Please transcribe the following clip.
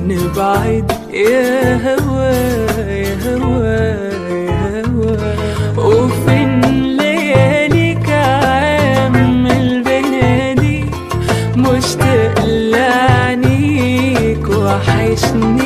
نبعد يا هوا يا هوا يا هوا وفين لياليك عامل بنادي مشتاق لعنيك وحشني